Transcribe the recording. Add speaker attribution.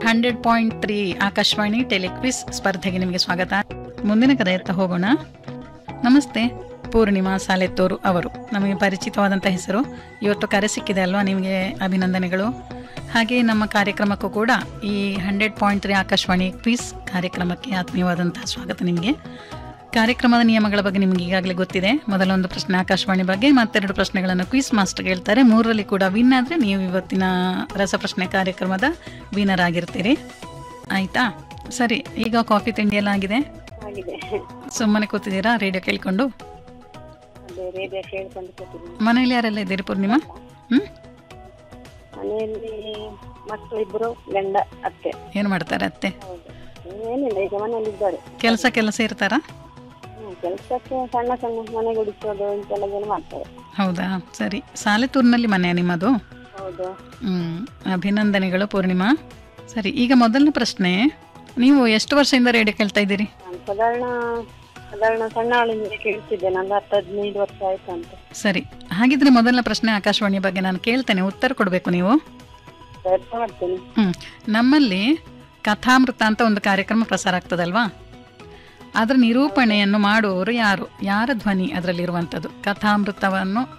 Speaker 1: hundred point three Akashvani telequiz ಸ್ಪರ್ಧೆಗೆ ನಿಮಗೆ ಸ್ವಾಗತ ಮುಂದಿನ ಕರೆ ಎತ್ತ ಹೋಗೋಣ ನಮಸ್ತೆ ಪೂರ್ಣಿಮಾ ಸಾಲೆತ್ತೂರು ಅವರು ನಮಗೆ ಪರಿಚಿತವಾದಂಥ ಹೆಸರು ಇವತ್ತು ಕರೆ ಸಿಕ್ಕಿದೆ ಅಲ್ವಾ ನಿಮಗೆ ಅಭಿನಂದನೆಗಳು ಹಾಗೆ ನಮ್ಮ ಕಾರ್ಯಕ್ರಮಕ್ಕೂ ಕೂಡ ಈ hundred point three Akashvani quiz ಕಾರ್ಯಕ್ರಮಕ್ಕೆ ಆತ್ಮೀಯವಾದಂತಹ ಸ್ವಾಗತ ನಿಮಗೆ ಕಾರ್ಯಕ್ರಮದ ನಿಯಮಗಳ ಬಗ್ಗೆ ನಿಮಗೆ ಈಗಾಗಲೇ ಗೊತ್ತಿದೆ ಮೊದಲೊಂದು ಪ್ರಶ್ನೆ ಆಕಾಶವಾಣಿ ಬಗ್ಗೆ ಮತ್ತೆರಡು ಪ್ರಶ್ನೆಗಳನ್ನು ಕ್ವಿಸ್ ಮಾಸ್ಟರ್ ಹೇಳ್ತಾರೆ ಮೂರರಲ್ಲಿ ಕೂಡ ವಿನ್ ಆದರೆ ನೀವು ಇವತ್ತಿನ ರಸಪ್ರಶ್ನೆ ಕಾರ್ಯಕ್ರಮದ ವಿನ್ನರ್ ಆಗಿರ್ತೀರಿ ಆಯ್ತಾ ಸರಿ ಈಗ ಕಾಫಿ ತಿಂಡಿ ಎಲ್ಲ ಆಗಿದೆ
Speaker 2: ಆಗಿದೆ
Speaker 1: ಸುಮ್ಮನೆ ಕೂತಿದ್ದೀರಾ ರೇಡಿಯೋ ಕೇಳ್ಕೊಂಡು
Speaker 2: ಅದೇ ರೇಡಿಯೋ ಕೇಳ್ಕೊಂಡು ಕೂತಿದ್ದೀನಿ
Speaker 1: ಮನೇಲಿ ಯಾರೆಲ್ಲ ಇದ್ದೀರಿ ಪೂರ್ಣಿಮಾ ಹ್ಞೂ
Speaker 2: ಮನೆಯಲ್ಲಿ ಮಕ್ಕಳಿಬ್ರು ಗಂಡ ಅತ್ತೆ
Speaker 1: ಏನು ಮಾಡ್ತಾರೆ ಅತ್ತೆ
Speaker 2: ಹೌದು ಏನಿಲ್ಲ ಈಗ ಮನೆಯಲ್ಲಿ ಇದ್ದಾರೆ
Speaker 1: ಕೆಲಸ ಕೆಲಸ ಇರ್ತಾರಾ
Speaker 2: ಹ್ಮ್, ಕೆಲ್ಸಕ್ಕೆ ಸಣ್ಣ ಸಣ್ಣ ಮನೆ ಗುಡಿಸೋದು ಇಂತೆಲ್ಲ ಜನ ಮಾಡ್ತಾರೆ
Speaker 1: ಹೌದಾ ಸರಿ ಸಾಲೆತೂರಿನಲ್ಲಿ ಮನೆಯ ನಿಮ್ಮದು
Speaker 2: ಹೌದು
Speaker 1: ಹ್ಮ್ ಅಭಿನಂದನೆಗಳು ಪೂರ್ಣಿಮಾ ಸರಿ ಈಗ ಮೊದಲನೇ ಪ್ರಶ್ನೆ ನೀವು ಎಷ್ಟು ವರ್ಷದಿಂದ ರೇಡಿಯೋ ಕೇಳ್ತಾ ಇದ್ದೀರಿ
Speaker 2: ನಾನು ಸಾಧಾರಣ ಸಾಧಾರಣ ಸಣ್ಣ ಆಳಿಂದ ಕೇಳ್ತಿದ್ದೆ ನಂದು ಹತ್ತು ಹದಿನೈದು ವರ್ಷ ಆಯ್ತು ಅಂತ
Speaker 1: ಸರಿ ಹಾಗಿದ್ರೆ ಮೊದಲನೇ ಪ್ರಶ್ನೆ ಆಕಾಶವಾಣಿ ಬಗ್ಗೆ ನಾನು ಕೇಳ್ತೇನೆ ಉತ್ತರ ಕೊಡಬೇಕು ನೀವು
Speaker 2: ಪ್ರಯತ್ನ ಮಾಡ್ತೇನೆ
Speaker 1: ಹ್ಮ್ ನಮ್ಮಲ್ಲಿ ಕಥಾಮೃತ ಅಂತ ಒಂದು ಕಾರ್ಯಕ್ರಮ ಪ್ರಸಾರ ಆಗ್ತದಲ್ವಾ ಅದರ ನಿರೂಪಣೆಯನ್ನು ಮಾಡುವವರು ಯಾರು ಯಾರ ಧ್ವನಿ ಅದರಲ್ಲಿರುವಂಥದ್ದು ಕಥಾಮೃತವನ್ನು